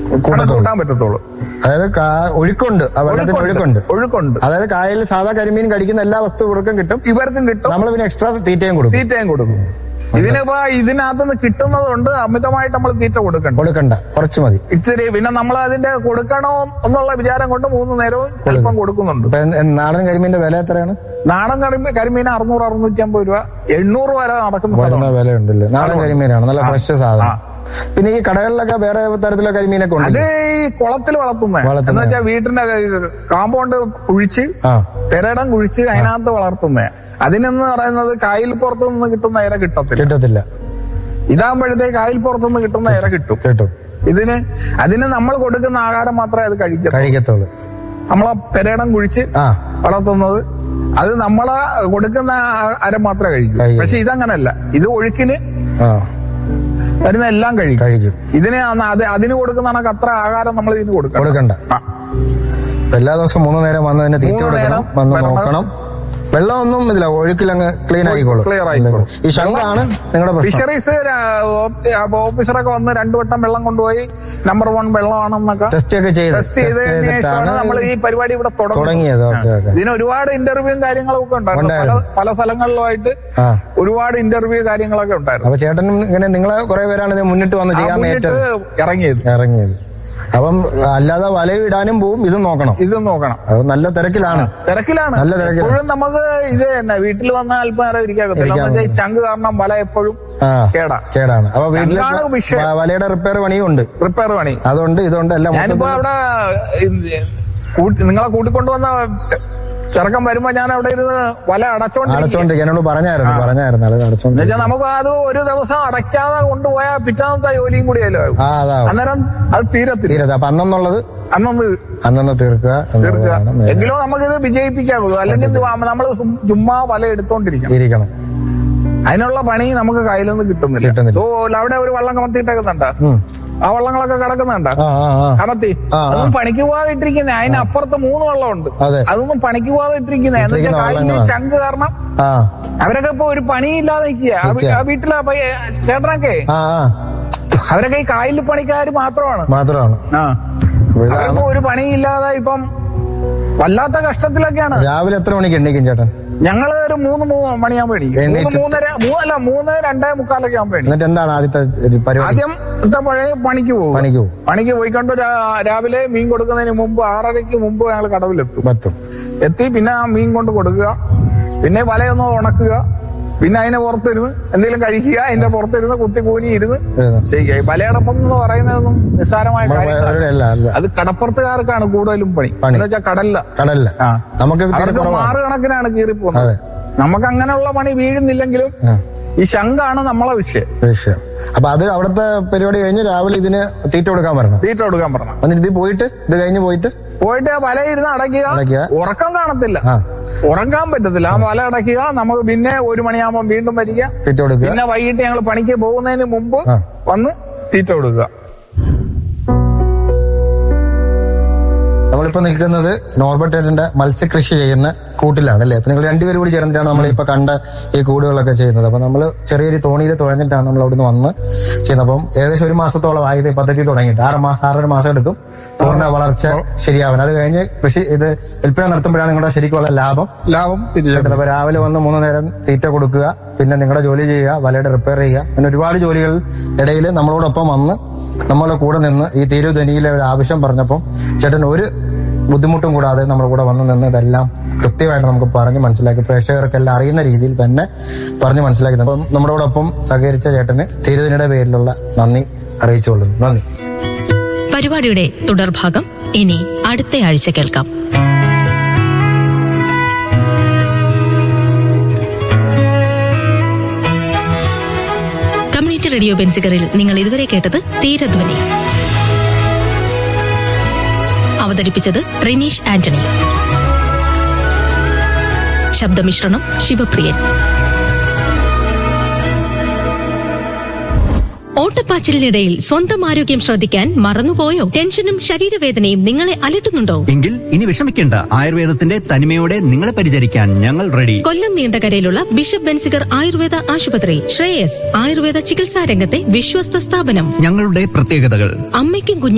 കൂട്ടത്തുള്ളൂ. കൂട്ടാൻ പറ്റത്തുള്ളൂ അതായത് കാ- ഒഴുക്കുണ്ട് ആ വെള്ളത്തിന് ഒഴുക്കുണ്ട് ഒഴുക്കുണ്ട് അതായത് കായലിൽ സാധാ കരിമീൻ കടിക്കുന്ന എല്ലാ വസ്തുക്കൾക്കും കിട്ടും ഇവർക്കും കിട്ടും നമ്മൾ പിന്നെ എക്സ്ട്രാ തീറ്റയും കൊടുക്കും തീറ്റയും കൊടുക്കും ഇതിനിപ്പോ ഇതിനകത്തുനിന്ന് കിട്ടുന്നത് കൊണ്ട് അമിതമായിട്ട് നമ്മൾ തീറ്റ കൊടുക്കണ്ട കൊടുക്കണ്ട കുറച്ച് മതി ഇച്ചിരി പിന്നെ നമ്മൾ അതിന്റെ കൊടുക്കണോ എന്നുള്ള വിചാരം കൊണ്ട് മൂന്ന് നേരവും ചിലപ്പം കൊടുക്കുന്നുണ്ട് ഇപ്പൊ എന്ത്- നാടൻ കരിമീന്റെ വില എത്രയാണ് നാടൻ കരിമീൻ കരിമീൻ അറുന്നൂറ് അറുന്നൂറ്റി അമ്പത് രൂപ എണ്ണൂറ് വരെ നടക്കുന്ന വരുന്ന സ്ഥലമാണ് വില ഉണ്ടല്ലേ നാടൻ കരിമീനാണ് നല്ല ഫ്രഷ് സാധനം പിന്നെ ഈ കടകളിലൊക്കെ വേറെ തരത്തിലുള്ള കരിമീനൊക്കെ അത് ഉണ്ട് ഈ കുളത്തിൽ വളർത്തുന്നത് വളർത്തുന്നെ. എന്ന് വെച്ചാൽ വീട്ടിന്റെ കാമ്പൗണ്ട് കുഴിച്ച് ആ പെരടം കുഴിച്ച് അതിനകത്ത് വളർത്തുന്നേ അതിനെന്ന് പറയുന്നത് കായൽ പുറത്തു നിന്ന് കിട്ടുന്ന ഇര കിട്ടത്തില്ല കിട്ടത്തില്ല ഇതാകുമ്പോഴത്തേക്ക് കായൽ പുറത്തു നിന്ന് കിട്ടുന്ന ഇര കിട്ടും കിട്ടും ഇതിന് അതിന് നമ്മൾ കൊടുക്കുന്ന ആഹാരം മാത്രമേ അത് കഴിക്കത്തുള്ളൂ കഴിക്കത്തുള്ളൂ നമ്മളെ പെരടം കുഴിച്ച് ആ വളർത്തുന്നത് അത് നമ്മളെ കൊടുക്കുന്ന ആ- അരം മാത്രമേ കഴിക്കൂ കഴിക്കൂ. പക്ഷെ ഇതങ്ങനല്ല ഇത് ഒഴുക്കിന് ആ വരുന്ന എല്ലാം കഴിക്കും കഴിക്കും ഇതിന് അന്ന് അത് അതിന് കൊടുക്കുന്ന കണക്ക് അത്ര ആഹാരം നമ്മൾ ഇതിന് കൊടുക്കണം കൊടുക്കണ്ട ആ. ഇപ്പൊ എല്ലാ ദിവസവും മൂന്ന് നേരം വന്ന് തന്നെ തീറ്റ മൂന്ന് കൊടുക്കണം നേരം വന്ന് വരണം. നോക്കണം വെള്ളമൊന്നും ഇതില്ല ഒഴുക്കിലങ്ങ് ക്ലീൻ ആയിക്കോളും Clear ആയിക്കോളും. ഈ ശങ്കാണ് നിങ്ങളുടെ പ്രശ്നം ഫിഷറീസ് ഓഫീസറൊക്കെ വന്ന് രണ്ടു വട്ടം വെള്ളം കൊണ്ടുപോയി നമ്പർ വൺ വെള്ളമാണെന്നൊക്കെ ടെസ്റ്റ് ഒക്കെ ചെയ്ത് ടെസ്റ്റ് ചെയ്തതിന് ശേഷമാണ് നമ്മൾ ഈ പരിപാടി ഇവിടെ തുടങ്ങുന്നത് തുടങ്ങിയത് ഓക്കെ ഓക്കെ ഇതിന് ഒരുപാട് ഇന്റർവ്യൂവും കാര്യങ്ങളും ഒക്കെ ഉണ്ടായിരുന്നു പല ഉണ്ടായിരുന്നു. പല സ്ഥലങ്ങളിലുമായിട്ട് ആ ഒരുപാട് ഇന്റർവ്യൂ കാര്യങ്ങളൊക്കെ ഉണ്ടായിരുന്നു അപ്പൊ ചേട്ടനും ഇങ്ങനെ നിങ്ങളെ കുറെ പേരാണ് ഇത് മുന്നിട്ട് വന്ന് ആ ചെയ്യാൻ മുന്നിട്ട് നേരിട്ടത് ഇറങ്ങിയത് ഇറങ്ങിയത് അപ്പം അല്ലാതെ വലയിടാനും പോവും ഇത് നോക്കണം ഇത് നോക്കണം അത് നല്ല തിരക്കിലാണ് തിരക്കിലാണ് നല്ല തിരക്കിലാണ്. എപ്പോഴും നമുക്ക് ഇത് തന്നെ വീട്ടിൽ വന്നാൽ അല്പം നേരം ഇരിക്കാകത്തില്ല ഇരിക്കാൻ എന്ന് വെച്ചാൽ ഈ ചങ്ക് കാരണം വല എപ്പോഴും ആ കേടാ കേടാണ് അപ്പൊ വീട്ടില് ചങ്കാണ് വിഷയം. വ- വലയുടെ റിപ്പയർ പണിയും ഉണ്ട് റിപ്പയർ പണി അതുകൊണ്ട് ഇതുകൊണ്ട് എല്ലാം ഞാനിപ്പോ മൊത്തത്തിൽ അവിടെ ഇത് കൂട്ടി- നിങ്ങളെ കൂട്ടിക്കൊണ്ടുവന്ന ചെറുക്കം വരുമ്പോ ഞാൻ അവിടെ ഇരുന്ന് വല അടച്ചോണ്ടിരിക്കും അടച്ചോണ്ടിരിക്കും എന്നോട് പറഞ്ഞായിരുന്നു പറഞ്ഞായിരുന്നു അത് അടച്ചോണ്ട് എന്നുവെച്ചാൽ നമുക്ക് അത് ഒരു ദിവസം അടയ്ക്കാതെ കൊണ്ടുപോയാൽ പിറ്റാന്നത്തെ ജോലിയും കൂടിയല്ലോ ആ അതാ അന്നേരം അത് തീരത്തില്ല തീരത് അപ്പൊ അന്നെന്നുള്ളത് അന്നൊന്ന് അന്നന്ന് തീർക്കുക തീർക്കുക എന്നുള്ളതാണ് main. എങ്കിലും നമുക്കിത് വിജയിപ്പിക്കാമോ അല്ലെങ്കിൽ നമ്മൾ ചുമ്മാ വല എടുത്തോണ്ടിരിക്കണം ഇരിക്കണം അതിനുള്ള പണി നമുക്ക് കയ്യിൽ നിന്ന് കിട്ടുന്നില്ല കിട്ടുന്നില്ല. ഓ അവിടെ ഒരു വള്ളം കമത്തിയിട്ടേക്കുന്നുണ്ട് ഉം. ആ വള്ളങ്ങളൊക്കെ കിടക്കുന്നുണ്ട് ആ ആ ആ കമത്തി ആ, ആ. അതൊന്നും പണിക്ക് പോകാതെ ഇട്ടിരിക്കുന്നേ അതിനപ്പുറത്ത് മൂന്ന് വള്ളമുണ്ട് അതെ അതൊന്നും പണിക്ക് പോകാതെ ഇട്ടിരിക്കുന്നേ എന്ന് വെച്ചാൽ ഇട്ടിരിക്കുന്ന കായലിന്റെ വള്ളങ്ങളാണ്. ചങ്ക് കാരണം ആ അവരൊക്കെ ഇപ്പൊ ഒരു പണിയില്ലാതെ നിൽക്കുക ആ വീ- നിൽക്കുക. ആ വീട്ടിലെ പയ്യ ചേട്ടനൊക്കെ ആ ആ അവരൊക്കെ ഈ കായലിൽ പണിക്കാർ മാത്രമാണ് മാത്രമാണ് ആ അപ്പൊ ഇതാണ് അവരൊന്നും ഒരു പണിയില്ലാതെ ഇപ്പം വല്ലാത്ത കഷ്ടത്തിലൊക്കെയാണ് രാവിലെ എത്ര മണിക്ക് എണ്ണീക്കും ചേട്ടൻ ഞങ്ങള് ഒരു മൂന്ന് മൂ- മണിയാകുമ്പോ എണീക്കും മൂന്ന് എണീറ്റ് മൂന്നര മൂന്നല്ല മൂന്ന് രണ്ടേ മുക്കാലൊക്കെ ആകുമ്പോ എണീക്കും എന്നിട്ട് എന്താണ് ആദ്യത്തെ ഇത് പരിപാടി ആദ്യം ഇത്തപ്പോഴേ പണിക്ക് പോകും പണിക്ക് പോകും പണിക്ക് പോയിക്കൊണ്ട് രാ- രാവിലെ മീൻ കൊടുക്കുന്നതിന് മുമ്പ് ആറരയ്ക്ക് മുമ്പ് ഞങ്ങൾ കടവിലെത്തും പത്തും എത്തി പിന്നെ ആ മീൻ കൊണ്ട് കൊടുക്കുക പിന്നെ വലയൊന്ന് ഉണക്കുക പിന്നെ അതിനെ പുറത്തിരുന്ന് എന്തെങ്കിലും കഴിക്കുക അതിന്റെ പുറത്തിരുന്ന് കുത്തി കൂനി ഇരുന്ന് ഇരുന്ന്. ചെയ്യുക ഈ വലയടപ്പം എന്ന് പറയുന്നതൊന്നും നിസ്സാരമായ കാര്യമല്ല അവരുടെ അല്ല അല്ല അത് കടപ്പുറത്തുകാർക്കാണ് കൂടുതലും പണി പണി. എന്ന് വെച്ചാൽ കടലില കടലില്ല ആ നമുക്ക് തീരെ അവർക്ക് കുറവാണ് മാറ് കണക്കിനാണ് കീറിപ്പോകുന്നത് അതെ നമുക്ക് അങ്ങനെയുള്ള പണി വീഴുന്നില്ലെങ്കിലും ആ ഈ ശങ്കാണ് നമ്മളെ വിഷയം വിഷയം അപ്പൊ അത് അവിടുത്തെ പരിപാടി കഴിഞ്ഞ് രാവിലെ ഇതിന് തീറ്റ കൊടുക്കാൻ വരണം തീറ്റ കൊടുക്കാൻ പറഞ്ഞു എന്നിട്ട് ഇത് പോയിട്ട് ഇത് കഴിഞ്ഞ് പോയിട്ട് പോയിട്ട് ആ വല ഇരുന്ന് അടയ്ക്കുക അടയ്ക്കുക. ഉറക്കം കാണത്തില്ല ആ ഉറങ്ങാൻ പറ്റത്തില്ല ആ വല അടയ്ക്കുക നമുക്ക് പിന്നെ ഒരു മണിയാകുമ്പോൾ വീണ്ടും വരിക തീറ്റ കൊടുക്കുക പിന്നെ വൈകിട്ട് ഞങ്ങൾ പണിക്ക് പോകുന്നതിന് മുമ്പ് ആ. വന്ന് തീറ്റ കൊടുക്കുക നമ്മളിപ്പോ നിൽക്കുന്നത് നോർബർട്ടേറ്റിന്റെ മത്സ്യകൃഷി ചെയ്യുന്ന കൂട്ടിലാണ് അല്ലേ അപ്പൊ നിങ്ങൾ രണ്ടുപേരും കൂടി ചേർന്നിട്ടാണ് നമ്മളിപ്പോ കണ്ട ഈ കൂടുകളൊക്കെ ചെയ്യുന്നത് അപ്പൊ നമ്മൾ ചെറിയൊരു തോണിയിൽ തുഴഞ്ഞിട്ടാണ് നമ്മൾ അവിടുന്ന് വന്ന് ചെയ്യുന്നത് അപ്പം ഏകദേശം ഒരു മാസത്തോളം ആയത് ഈ പദ്ധതി തുടങ്ങിയിട്ട് ആറ് മാസം ആറര മാസം എടുക്കും പൂർണ്ണ വളർച്ച ശരിയാവാൻ അത് കഴിഞ്ഞ് കൃഷി ഇത് വിൽപ്പന നടത്തുമ്പോഴാണ് നിങ്ങളുടെ ശരിക്കുള്ള ലാഭം ലാഭം തിരിച്ചു കിട്ടുന്നത് അപ്പൊ രാവിലെ വന്ന് മൂന്ന് നേരം തീറ്റ കൊടുക്കുക പിന്നെ നിങ്ങളുടെ ജോലി ചെയ്യുക വലയുടെ റിപ്പയർ ചെയ്യുക അങ്ങനെ ഒരുപാട് ജോലികൾ ഇടയിൽ നമ്മളോടൊപ്പം വന്ന് നമ്മളെ കൂടെ നിന്ന് ഈ തിരുധനിയിലെ ഒരു ആവശ്യം പറഞ്ഞപ്പം ചേട്ടൻ ഒരു ബുദ്ധിമുട്ടും കൂടാതെ നമ്മുടെ കൂടെ വന്ന് നിന്ന് ഇതെല്ലാം കൃത്യമായിട്ട് നമുക്ക് പറഞ്ഞ് മനസ്സിലാക്കി പ്രേക്ഷകർക്കെല്ലാം അറിയുന്ന രീതിയിൽ തന്നെ പറഞ്ഞ് മനസ്സിലാക്കി തന്നു. അപ്പം നമ്മുടെ കൂടെ ഒപ്പം സഹകരിച്ച ചേട്ടന് തിരുധനിയുടെ പേരിലുള്ള നന്ദി അറിയിച്ചുകൊള്ളുന്നു നന്ദി പരിപാടിയുടെ തുടർഭാഗം ഇനി അടുത്ത ആഴ്ച കേൾക്കാം കമ്മ്യൂണിറ്റി റേഡിയോ ബെൻസികറിൽ നിങ്ങൾ ഇതുവരെ കേട്ടത് തീരധ്വനി അവതരിപ്പിച്ചത് റിനീഷ് ആന്റണി ശബ്ദമിശ്രണം ശിവപ്രിയൻ ഓട്ടപ്പാച്ചിലിനിടയിൽ സ്വന്തം ആരോഗ്യം ശ്രദ്ധിക്കാൻ മറന്നുപോയോ ടെൻഷനും ശരീരവേദനയും നിങ്ങളെ അലട്ടുന്നുണ്ടോ എങ്കിൽ ഇനി വിഷമിക്കേണ്ട ആയുർവേദത്തിന്റെ തനിമയോടെ നിങ്ങളെ പരിചരിക്കാൻ ഞങ്ങൾ റെഡി കൊല്ലം നീണ്ടകരയിലുള്ള ബിഷപ്പ് ബെൻസിഗർ ആയുർവേദ ആശുപത്രി ശ്രേയസ് ആയുർവേദ ചികിത്സാ രംഗത്തെ വിശ്വസ്ത സ്ഥാപനം ഞങ്ങളുടെ പ്രത്യേകതകൾ അമ്മയ്ക്കും കുഞ്ഞിനും